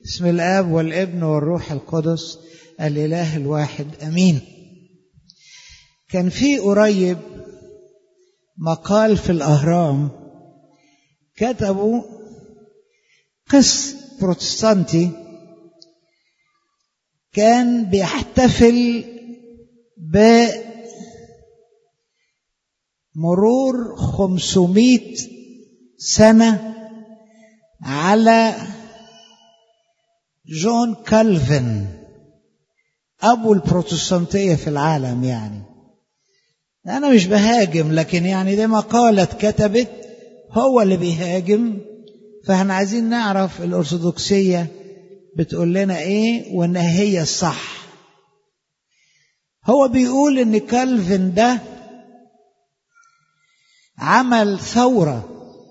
بسم الاب والابن والروح القدس الاله الواحد امين كان في قريب مقال في الاهرام كتبوا قس بروتستانتي كان بيحتفل بمرور خمسمائة سنة على جون كالفن أبو البروتستانتية في العالم يعني أنا مش بهاجم لكن يعني دي مقالة كتبت هو اللي بيهاجم فاحنا عايزين نعرف الأرثوذكسية بتقول لنا إيه وإن هي الصح هو بيقول إن كالفن ده عمل ثورة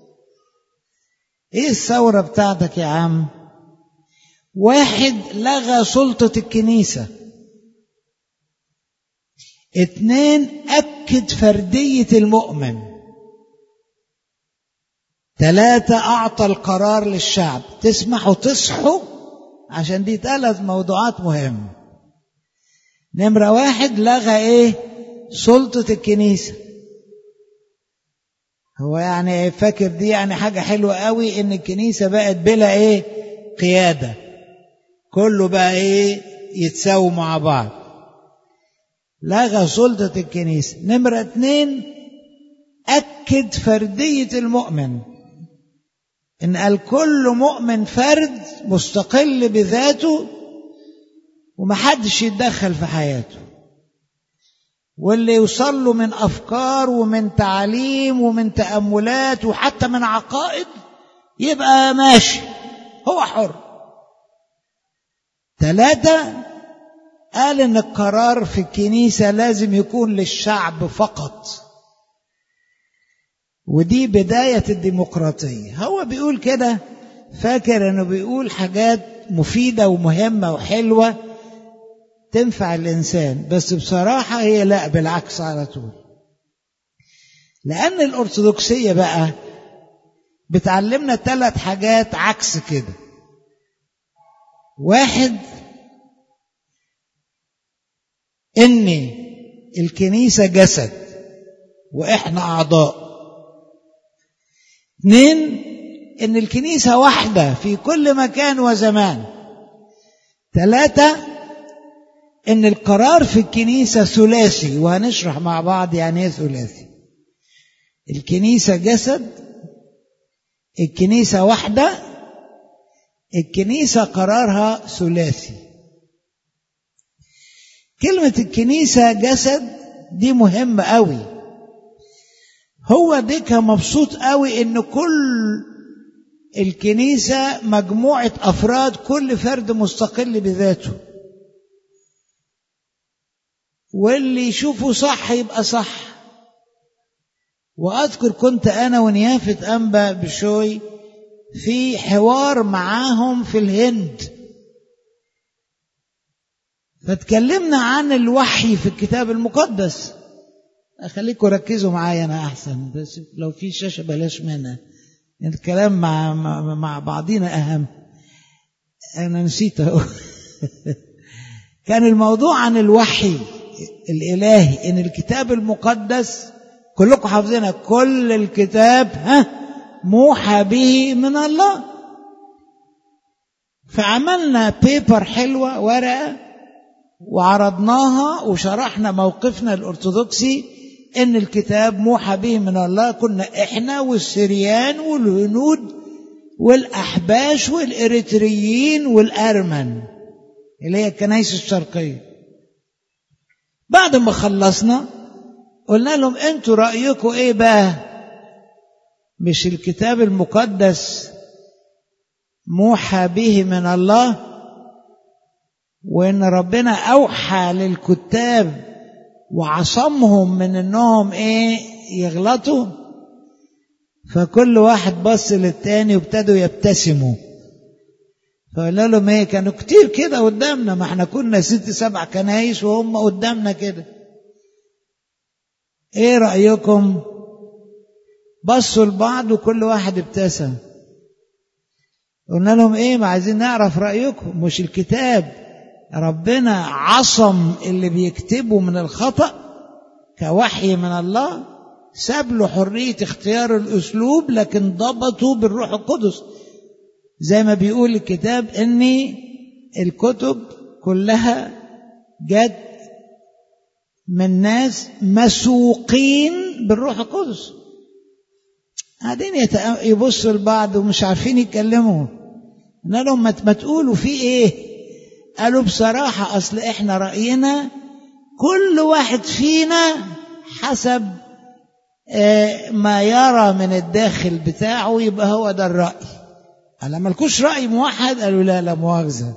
إيه الثورة بتاعتك يا عم؟ واحد لغى سلطة الكنيسة اتنين أكد فردية المؤمن ثلاثة أعطى القرار للشعب تسمحوا تصحوا عشان دي ثلاث موضوعات مهمة نمرة واحد لغى ايه سلطة الكنيسة هو يعني فاكر دي يعني حاجة حلوة قوي ان الكنيسة بقت بلا ايه قيادة كله بقى ايه يتساووا مع بعض لغى سلطة الكنيسة نمرة اتنين أكد فردية المؤمن إن قال كل مؤمن فرد مستقل بذاته ومحدش يتدخل في حياته واللي يوصل له من أفكار ومن تعاليم ومن تأملات وحتى من عقائد يبقى ماشي هو حر ثلاثة قال إن القرار في الكنيسة لازم يكون للشعب فقط ودي بداية الديمقراطية هو بيقول كده فاكر انه بيقول حاجات مفيدة ومهمة وحلوة تنفع الإنسان بس بصراحة هي لا بالعكس على طول لأن الأرثوذكسية بقى بتعلمنا ثلاث حاجات عكس كده واحد إن الكنيسة جسد وإحنا أعضاء اثنين ان الكنيسة واحدة في كل مكان وزمان ثلاثة ان القرار في الكنيسة ثلاثي وهنشرح مع بعض يعني ايه ثلاثي الكنيسة جسد الكنيسة واحدة الكنيسة قرارها ثلاثي كلمة الكنيسة جسد دي مهمة قوي هو ديك مبسوط قوي ان كل الكنيسة مجموعة أفراد كل فرد مستقل بذاته واللي يشوفه صح يبقى صح وأذكر كنت أنا ونيافة أنبا بشوي في حوار معاهم في الهند فتكلمنا عن الوحي في الكتاب المقدس خليكم ركزوا معايا انا احسن بس لو في شاشه بلاش منها الكلام مع مع, مع بعضينا اهم انا نسيت اهو كان الموضوع عن الوحي الالهي ان الكتاب المقدس كلكم حافظينها كل الكتاب ها موحى به من الله فعملنا بيبر حلوه ورقه وعرضناها وشرحنا موقفنا الارثوذكسي ان الكتاب موحى به من الله كنا احنا والسريان والهنود والاحباش والاريتريين والارمن اللي هي الكنائس الشرقيه بعد ما خلصنا قلنا لهم انتوا رايكم ايه بقى مش الكتاب المقدس موحى به من الله وان ربنا اوحى للكتاب وعصمهم من انهم ايه يغلطوا فكل واحد بص للتاني وابتدوا يبتسموا فقلنا لهم ايه كانوا كتير كده قدامنا ما احنا كنا ست سبع كنايس وهم قدامنا كده ايه رأيكم بصوا لبعض وكل واحد ابتسم قلنا لهم ايه ما عايزين نعرف رأيكم مش الكتاب ربنا عصم اللي بيكتبوا من الخطأ كوحي من الله ساب له حرية اختيار الأسلوب لكن ضبطوا بالروح القدس زي ما بيقول الكتاب ان الكتب كلها جت من ناس مسوقين بالروح القدس قاعدين يبصوا لبعض ومش عارفين يتكلموا قلنا لهم ما تقولوا في ايه قالوا بصراحة اصل احنا رأينا كل واحد فينا حسب ما يرى من الداخل بتاعه يبقى هو ده الرأي قال مالكوش رأي موحد قالوا لا لا مؤاخذة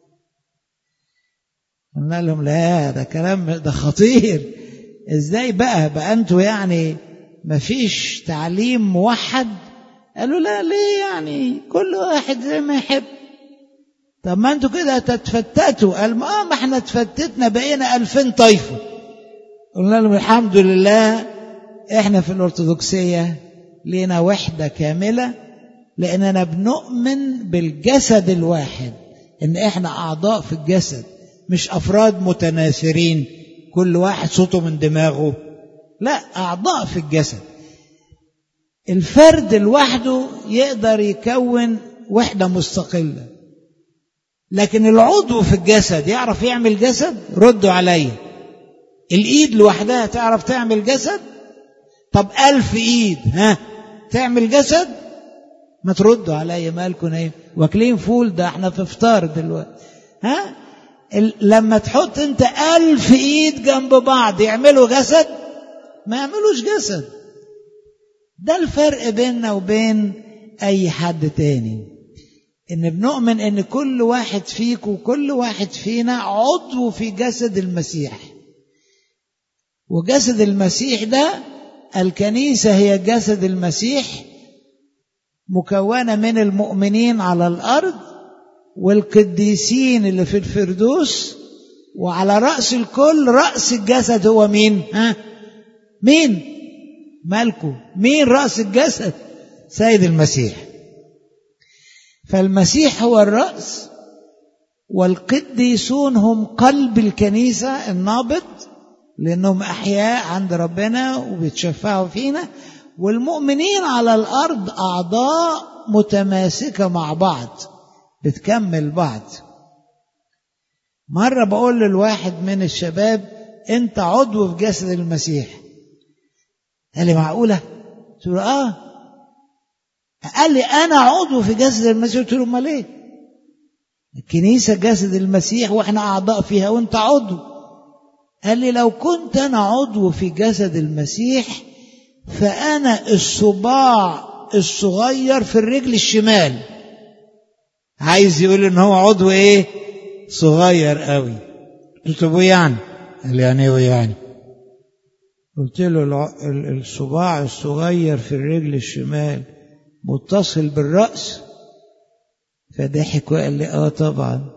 قلنا لهم لا ده كلام ده خطير ازاي بقى بقى انتوا يعني مفيش تعليم موحد قالوا لا ليه يعني كل واحد زي ما يحب طب ما انتوا كده تتفتتوا قال ما ما احنا اتفتتنا بقينا ألفين طايفة قلنا لهم الحمد لله احنا في الأرثوذكسية لينا وحدة كاملة لأننا بنؤمن بالجسد الواحد إن احنا أعضاء في الجسد مش أفراد متناثرين كل واحد صوته من دماغه لا أعضاء في الجسد الفرد لوحده يقدر يكون وحدة مستقلة لكن العضو في الجسد يعرف يعمل جسد ردوا عليا الإيد لوحدها تعرف تعمل جسد طب ألف إيد ها تعمل جسد ما تردوا عليا مالكم ايه واكلين فول ده احنا في فطار دلوقتي ها لما تحط انت ألف ايد جنب بعض يعملوا جسد ما يعملوش جسد ده الفرق بيننا وبين اي حد تاني ان بنؤمن ان كل واحد فيك وكل واحد فينا عضو في جسد المسيح وجسد المسيح ده الكنيسة هي جسد المسيح مكونة من المؤمنين على الأرض والقديسين اللي في الفردوس وعلى رأس الكل رأس الجسد هو مين ها مين مالكو مين رأس الجسد سيد المسيح فالمسيح هو الرأس والقديسون هم قلب الكنيسة النابض لأنهم أحياء عند ربنا وبيتشفعوا فينا والمؤمنين على الأرض أعضاء متماسكة مع بعض بتكمل بعض مرة بقول للواحد من الشباب أنت عضو في جسد المسيح قال لي معقولة؟ قلت له آه قال لي أنا عضو في جسد المسيح قلت له أمال إيه؟ الكنيسة جسد المسيح وإحنا أعضاء فيها وأنت عضو قال لي لو كنت أنا عضو في جسد المسيح فأنا الصباع الصغير في الرجل الشمال عايز يقول إن هو عضو إيه؟ صغير قوي قلت له يعني قال لي يعني ايه يعني قلت له الصباع الصغير في الرجل الشمال متصل بالرأس فضحك وقال لي اه طبعا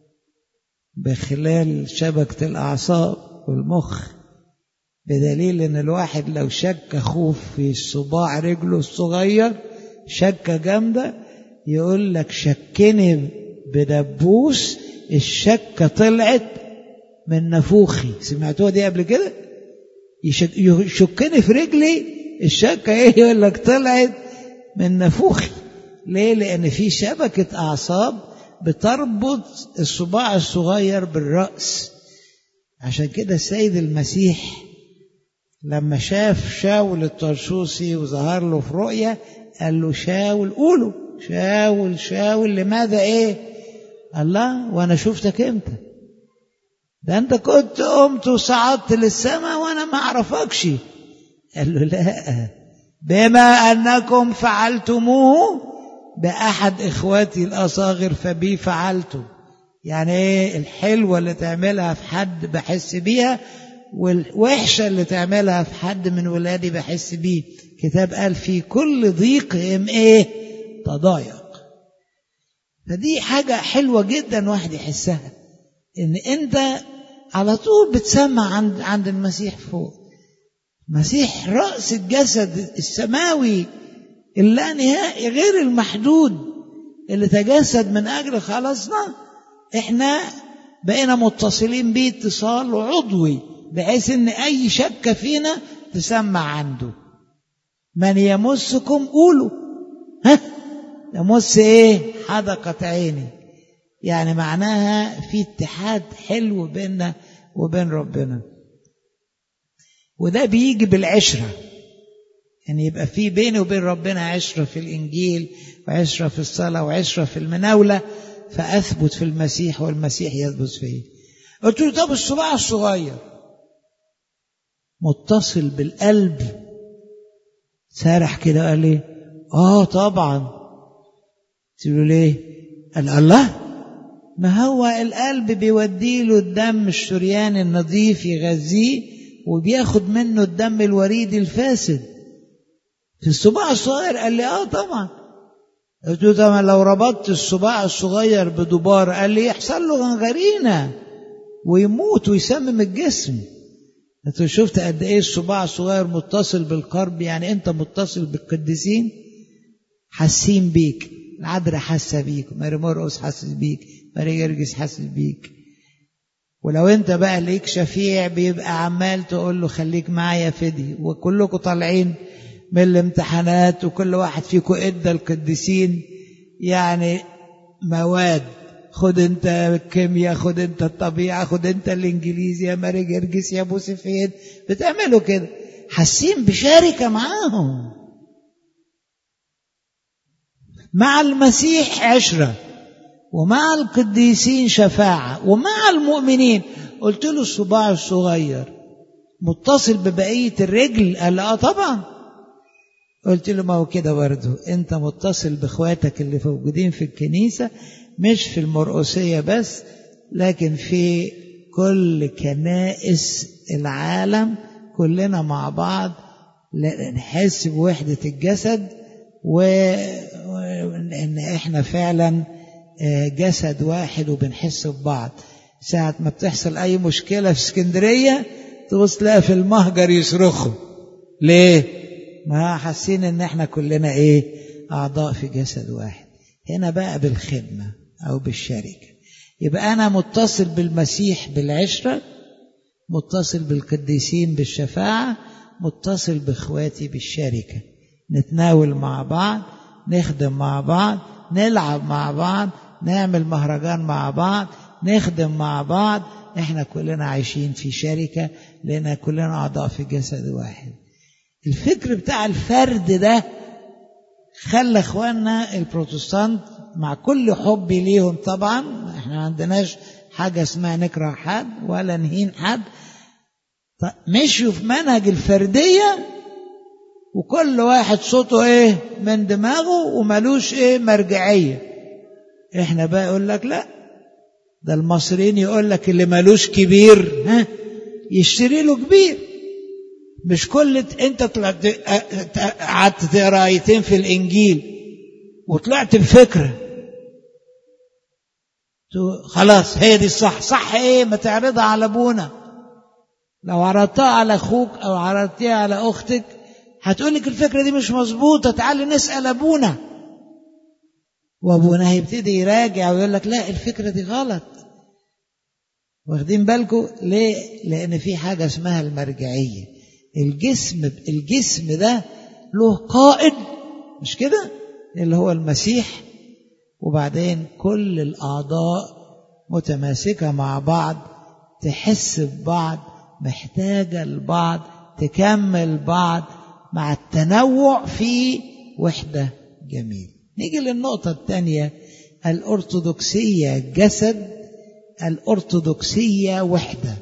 بخلال شبكة الأعصاب والمخ بدليل ان الواحد لو شك خوف في صباع رجله الصغير شكة جامدة يقول لك شكني بدبوس الشكة طلعت من نفوخي سمعتوها دي قبل كده يشكني في رجلي الشكة ايه يقول لك طلعت من نفوخي ليه لان في شبكة اعصاب بتربط الصباع الصغير بالرأس عشان كده السيد المسيح لما شاف شاول الطرشوسي وظهر له في رؤية قال له شاول قوله شاول شاول لماذا ايه الله وانا شفتك امتى ده انت كنت قمت وصعدت للسماء وانا ما اعرفكش قال له لا بما انكم فعلتموه باحد اخواتي الاصاغر فبي فعلته يعني ايه الحلوه اللي تعملها في حد بحس بيها والوحشه اللي تعملها في حد من ولادي بحس بيه كتاب قال في كل ضيق ام ايه تضايق فدي حاجة حلوة جدا واحد يحسها ان انت على طول بتسمع عند عند المسيح فوق مسيح رأس الجسد السماوي اللا نهائي غير المحدود اللي تجسد من أجل خلاصنا احنا بقينا متصلين بيه اتصال عضوي بحيث ان اي شك فينا تسمع عنده من يمسكم قولوا ها يمس ايه حدقة عيني يعني معناها في اتحاد حلو بيننا وبين ربنا وده بيجي بالعشرة يعني يبقى في بيني وبين ربنا عشرة في الإنجيل وعشرة في الصلاة وعشرة في المناولة فأثبت في المسيح والمسيح يثبت فيه قلت له طب الصباع الصغير متصل بالقلب سارح كده قال لي اه طبعا قلت له ليه قال الله ما هو القلب بيودي له الدم الشريان النظيف يغذيه وبياخد منه الدم الوريد الفاسد في الصباع الصغير قال لي اه طبعا قلت له طبعا لو ربطت الصباع الصغير بدبار قال لي يحصل له غنغرينه ويموت ويسمم الجسم قلت له شفت قد ايه الصباع الصغير متصل بالقرب يعني انت متصل بالقديسين حاسين بيك العذراء حاسه بيك ماري مرقس حاسس بيك ماري جرجس حاسس بيك ولو انت بقى ليك شفيع بيبقى عمال تقول له خليك معايا فدي وكلكم طالعين من الامتحانات وكل واحد فيكم ادى القديسين يعني مواد خد انت الكيمياء خد انت الطبيعه خد انت الانجليزي يا ماري جرجس يا ابو سفين بتعملوا كده حاسين بشركه معاهم مع المسيح عشره ومع القديسين شفاعه ومع المؤمنين قلت له الصباع الصغير متصل ببقيه الرجل قال اه طبعا قلت له ما هو كده برضه انت متصل باخواتك اللي موجودين في الكنيسه مش في المرقسيه بس لكن في كل كنائس العالم كلنا مع بعض نحس بوحده الجسد وان احنا فعلا جسد واحد وبنحس ببعض ساعة ما بتحصل أي مشكلة في اسكندرية تبص تلاقي في المهجر يصرخوا ليه؟ ما حاسين ان احنا كلنا ايه اعضاء في جسد واحد هنا بقى بالخدمة او بالشركة يبقى انا متصل بالمسيح بالعشرة متصل بالقديسين بالشفاعة متصل باخواتي بالشركة نتناول مع بعض نخدم مع بعض نلعب مع بعض نعمل مهرجان مع بعض نخدم مع بعض احنا كلنا عايشين في شركة لان كلنا اعضاء في جسد واحد الفكر بتاع الفرد ده خلى اخواننا البروتستانت مع كل حبي ليهم طبعا احنا ما عندناش حاجه اسمها نكره حد ولا نهين حد مشوا في منهج الفرديه وكل واحد صوته ايه من دماغه وملوش ايه مرجعيه احنا بقى يقول لك لا ده المصريين يقول لك اللي ملوش كبير ها يشتري له كبير مش كل انت طلعت قعدت تقرا ايتين في الانجيل وطلعت بفكره خلاص هي دي الصح صح ايه ما تعرضها على ابونا لو عرضتها على اخوك او عرضتيها على اختك هتقولك الفكره دي مش مظبوطه تعالي نسال ابونا وابونا هيبتدي يراجع ويقول لك لا الفكره دي غلط واخدين بالكم ليه لان في حاجه اسمها المرجعيه الجسم الجسم ده له قائد مش كده اللي هو المسيح وبعدين كل الأعضاء متماسكة مع بعض تحس ببعض محتاجة لبعض تكمل بعض مع التنوع في وحدة جميل نيجي للنقطة الثانية الأرثوذكسية جسد الأرثوذكسية وحدة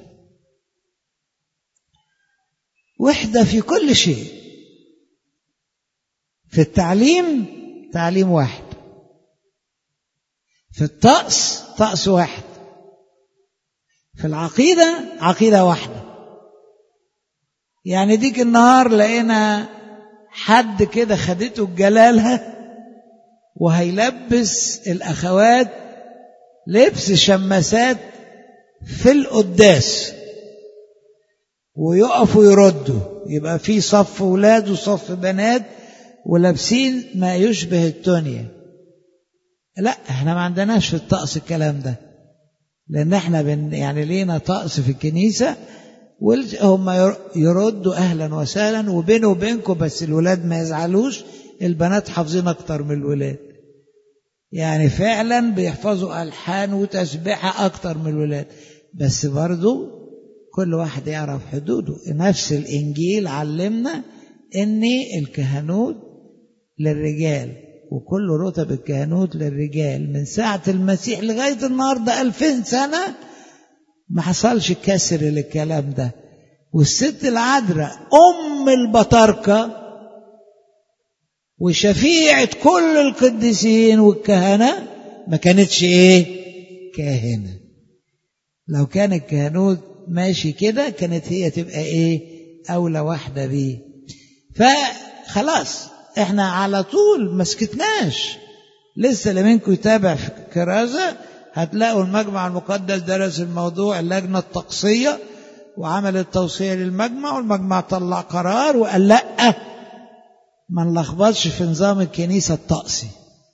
وحدة في كل شيء في التعليم تعليم واحد في الطقس طقس واحد في العقيدة عقيدة واحدة يعني ديك النهار لقينا حد كده خدته الجلالة وهيلبس الأخوات لبس شماسات في القداس ويقفوا يردوا يبقى في صف ولاد وصف بنات ولابسين ما يشبه التونيا لا احنا ما عندناش في الطقس الكلام ده لان احنا بن يعني لينا طقس في الكنيسه هم يردوا اهلا وسهلا وبينه وبينكم بس الولاد ما يزعلوش البنات حافظين اكتر من الولاد يعني فعلا بيحفظوا الحان وتسبيحه اكتر من الولاد بس برضو كل واحد يعرف حدوده نفس الانجيل علمنا ان الكهنوت للرجال وكل رتب الكهنوت للرجال من ساعة المسيح لغاية النهاردة ألفين سنة ما حصلش كسر للكلام ده والست العذراء أم البطاركة وشفيعة كل القديسين والكهنة ما كانتش إيه كاهنة لو كان الكهنوت ماشي كده كانت هي تبقى إيه أولى واحدة بيه فخلاص احنا على طول ما سكتناش لسه اللي منكم يتابع في كرازة هتلاقوا المجمع المقدس درس الموضوع اللجنة الطقسية وعملت توصية للمجمع والمجمع طلع قرار وقال لأ ما نلخبطش في نظام الكنيسة الطقسي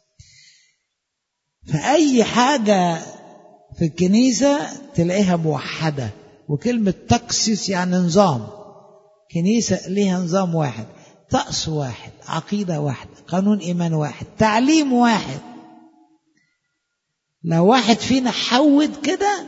فأي حاجة في الكنيسة تلاقيها موحدة وكلمة تقسيس يعني نظام كنيسة ليها نظام واحد طقس واحد عقيدة واحدة قانون إيمان واحد تعليم واحد لو واحد فينا حود كده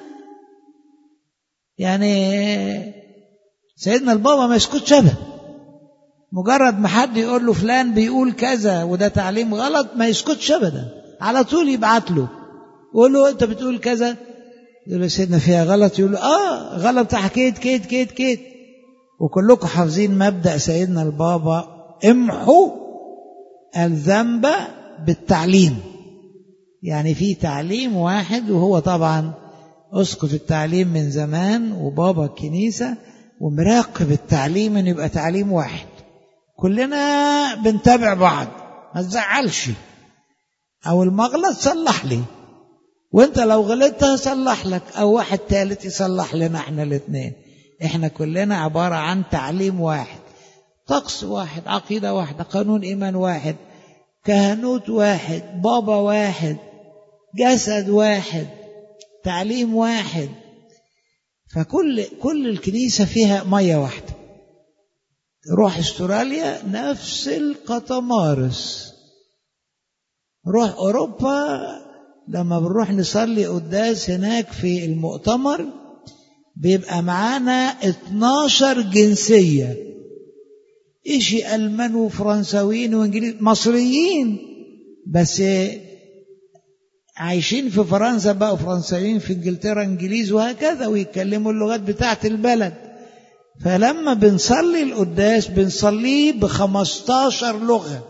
يعني سيدنا البابا ما يسكتش ابدا مجرد ما حد يقول له فلان بيقول كذا وده تعليم غلط ما يسكتش ابدا على طول يبعت له يقول له انت بتقول كذا يقول له سيدنا فيها غلط يقول له اه غلط حكيت كيت كيت كيت وكلكم حافظين مبدأ سيدنا البابا امحوا الذنب بالتعليم يعني في تعليم واحد وهو طبعا اسقط التعليم من زمان وبابا الكنيسة ومراقب التعليم ان يبقى تعليم واحد كلنا بنتابع بعض ما تزعلش او المغلط صلح لي وانت لو غلطت هصلح لك او واحد تالت يصلح لنا احنا الاثنين احنا كلنا عبارة عن تعليم واحد طقس واحد عقيدة واحدة قانون إيمان واحد كهنوت واحد بابا واحد جسد واحد تعليم واحد فكل كل الكنيسة فيها مية واحدة روح استراليا نفس القطمارس روح أوروبا لما بنروح نصلي قداس هناك في المؤتمر بيبقى معانا 12 جنسية إشي ألمان وفرنساويين وإنجليز مصريين بس عايشين في فرنسا بقى فرنساويين في انجلترا انجليز وهكذا ويتكلموا اللغات بتاعت البلد فلما بنصلي القداس بنصليه ب 15 لغة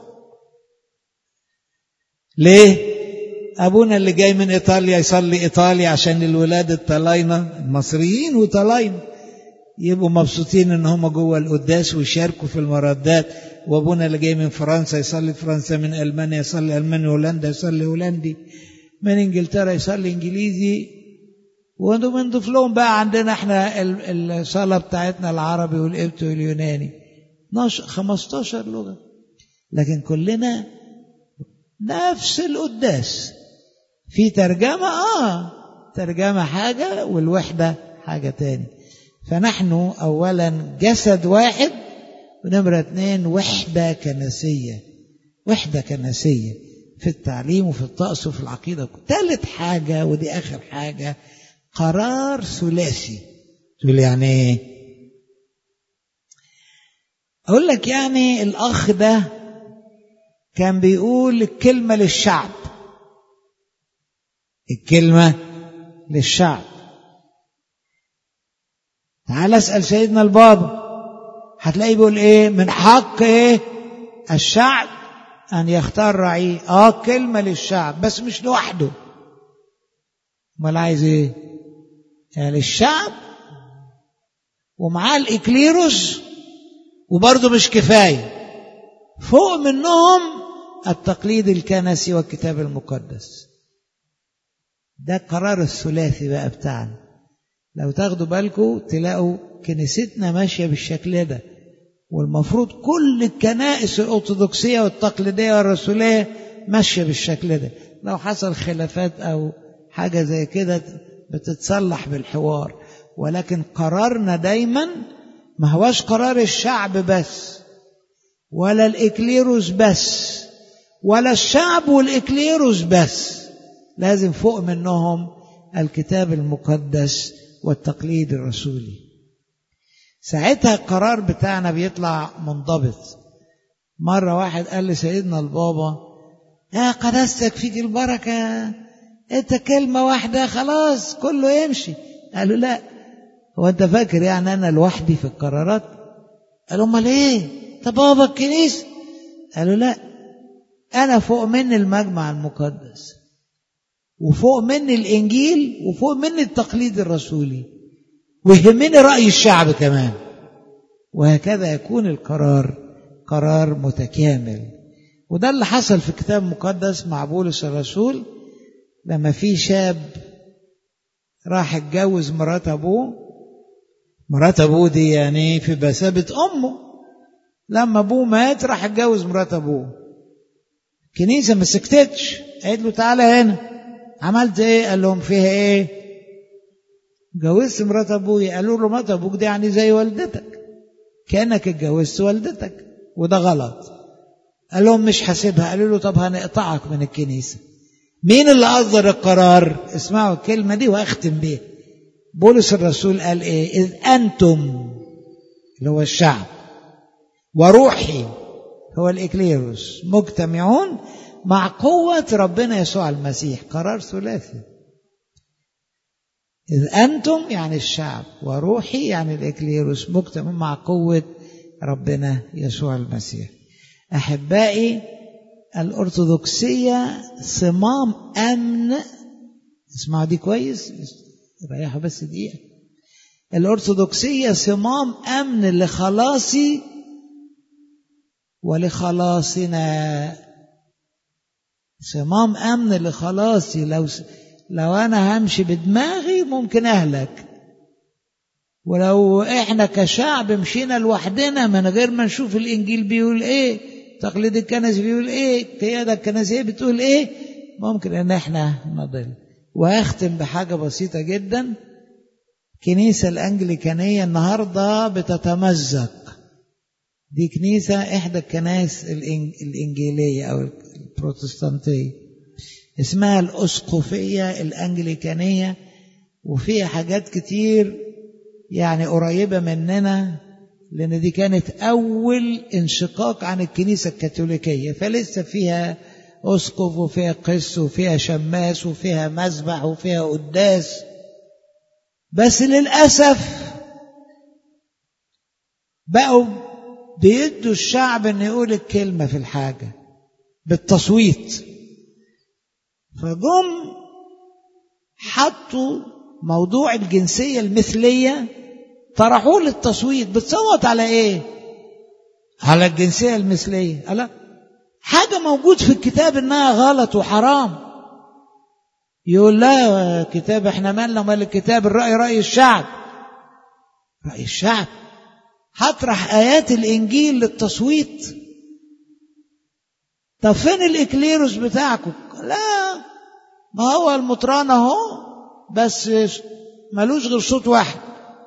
ليه؟ أبونا اللي جاي من إيطاليا يصلي إيطالي عشان الولاد الطلاينة المصريين وطلاينة يبقوا مبسوطين إن هم جوه القداس ويشاركوا في المردات وأبونا اللي جاي من فرنسا يصلي فرنسا من ألمانيا يصلي ألماني هولندا يصلي هولندي من إنجلترا يصلي إنجليزي ونضيف لهم بقى عندنا احنا الصلاة بتاعتنا العربي والقبط واليوناني 15 لغة لكن كلنا نفس القداس في ترجمة آه ترجمة حاجة والوحدة حاجة تاني فنحن أولا جسد واحد ونمرة اتنين وحدة كنسية وحدة كنسية في التعليم وفي الطقس وفي العقيدة ثالث حاجة ودي آخر حاجة قرار ثلاثي تقول يعني ايه أقول لك يعني الأخ ده كان بيقول الكلمة للشعب الكلمة للشعب تعال اسأل سيدنا البابا هتلاقيه بيقول ايه من حق ايه الشعب ان يختار رعيه اه كلمة للشعب بس مش لوحده امال عايز ايه يعني الشعب ومعاه الاكليروس وبرضه مش كفايه فوق منهم التقليد الكنسي والكتاب المقدس ده القرار الثلاثي بقى بتاعنا لو تاخدوا بالكم تلاقوا كنيستنا ماشيه بالشكل ده والمفروض كل الكنائس الأرثوذكسية والتقليدية والرسولية ماشية بالشكل ده لو حصل خلافات أو حاجة زي كده بتتصلح بالحوار ولكن قرارنا دايما ما هواش قرار الشعب بس ولا الإكليروس بس ولا الشعب والإكليروس بس لازم فوق منهم الكتاب المقدس والتقليد الرسولي ساعتها القرار بتاعنا بيطلع منضبط مرة واحد قال لسيدنا البابا يا قداستك فيك البركة انت كلمة واحدة خلاص كله يمشي قالوا لا هو انت فاكر يعني انا لوحدي في القرارات قالوا امال ايه طب بابا الكنيسة قالوا لا انا فوق مني المجمع المقدس وفوق مني الانجيل وفوق مني التقليد الرسولي ويهمني راي الشعب كمان وهكذا يكون القرار قرار متكامل وده اللي حصل في الكتاب المقدس مع بولس الرسول لما في شاب راح اتجوز مرات ابوه مرات ابوه دي يعني في بثابه امه لما ابوه مات راح اتجوز مرات ابوه الكنيسه ما سكتتش قالت له تعالى هنا عملت ايه قال لهم فيها ايه اتجوزت مرات ابويا قالوا له مرات ابوك دي يعني زي والدتك كانك اتجوزت والدتك وده غلط قال لهم مش حاسبها قالوا له طب هنقطعك من الكنيسه مين اللي اصدر القرار اسمعوا الكلمه دي واختم بيها بولس الرسول قال ايه اذ انتم اللي هو الشعب وروحي هو الاكليروس مجتمعون مع قوة ربنا يسوع المسيح قرار ثلاثي إذ أنتم يعني الشعب وروحي يعني الإكليروس مجتمع مع قوة ربنا يسوع المسيح أحبائي الأرثوذكسية صمام أمن اسمعوا دي كويس ريحوا بس دقيقة الأرثوذكسية صمام أمن لخلاصي ولخلاصنا صمام امن لخلاصي لو لو انا همشي بدماغي ممكن اهلك ولو احنا كشعب مشينا لوحدنا من غير ما نشوف الانجيل بيقول ايه تقليد الكنس بيقول ايه القياده الكنسيه بتقول ايه ممكن ان احنا نضل واختم بحاجه بسيطه جدا الكنيسه الانجليكانيه النهارده بتتمزق دي كنيسه احدى الكنائس الانجيليه او البروتستانتية اسمها الأسقفية الأنجليكانية وفيها حاجات كتير يعني قريبة مننا لأن دي كانت أول انشقاق عن الكنيسة الكاثوليكية فلسه فيها أسقف وفيها قس وفيها شماس وفيها مذبح وفيها قداس بس للأسف بقوا بيدوا الشعب أن يقول الكلمة في الحاجة بالتصويت فجم حطوا موضوع الجنسية المثلية طرحوه للتصويت بتصوت على ايه على الجنسية المثلية على حاجة موجود في الكتاب انها غلط وحرام يقول لا كتاب احنا مالنا ومال الكتاب الرأي رأي الشعب رأي الشعب هطرح آيات الإنجيل للتصويت طب فين الإكليروس بتاعكم لا ما هو المطران اهو بس ملوش غير صوت واحد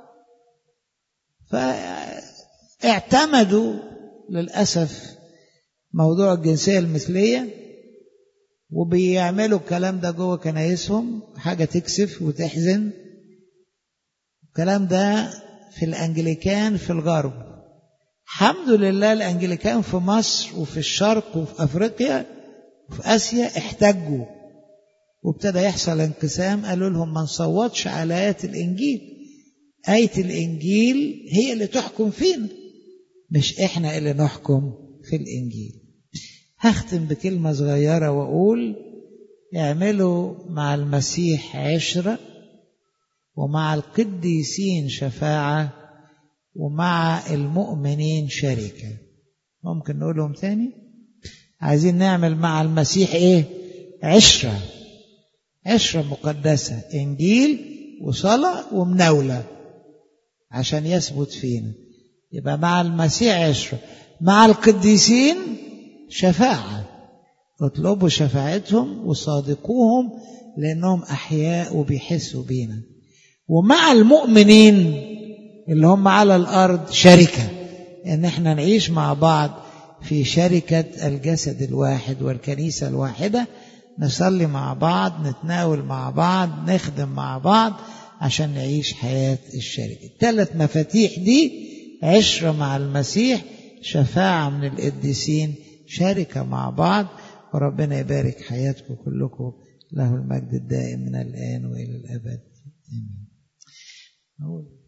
فاعتمدوا للأسف موضوع الجنسية المثلية وبيعملوا الكلام ده جوه كنايسهم حاجة تكسف وتحزن الكلام ده في الأنجليكان في الغرب الحمد لله الأنجليكان في مصر وفي الشرق وفي أفريقيا وفي آسيا احتجوا وابتدى يحصل انقسام قالوا لهم ما نصوتش على آيات الإنجيل آية الإنجيل هي اللي تحكم فينا مش إحنا اللي نحكم في الإنجيل هختم بكلمة صغيرة وأقول اعملوا مع المسيح عشرة ومع القديسين شفاعة ومع المؤمنين شركة ممكن نقولهم تاني عايزين نعمل مع المسيح ايه عشرة عشرة مقدسة انجيل وصلاة ومناولة عشان يثبت فينا يبقى مع المسيح عشرة مع القديسين شفاعة اطلبوا شفاعتهم وصادقوهم لأنهم أحياء وبيحسوا بينا ومع المؤمنين اللي هم على الأرض شركة إن احنا نعيش مع بعض في شركة الجسد الواحد والكنيسة الواحدة نصلي مع بعض نتناول مع بعض نخدم مع بعض عشان نعيش حياة الشركة الثلاث مفاتيح دي عشرة مع المسيح شفاعة من القديسين شركة مع بعض وربنا يبارك حياتكم كلكم له المجد الدائم من الآن وإلى الأبد آمين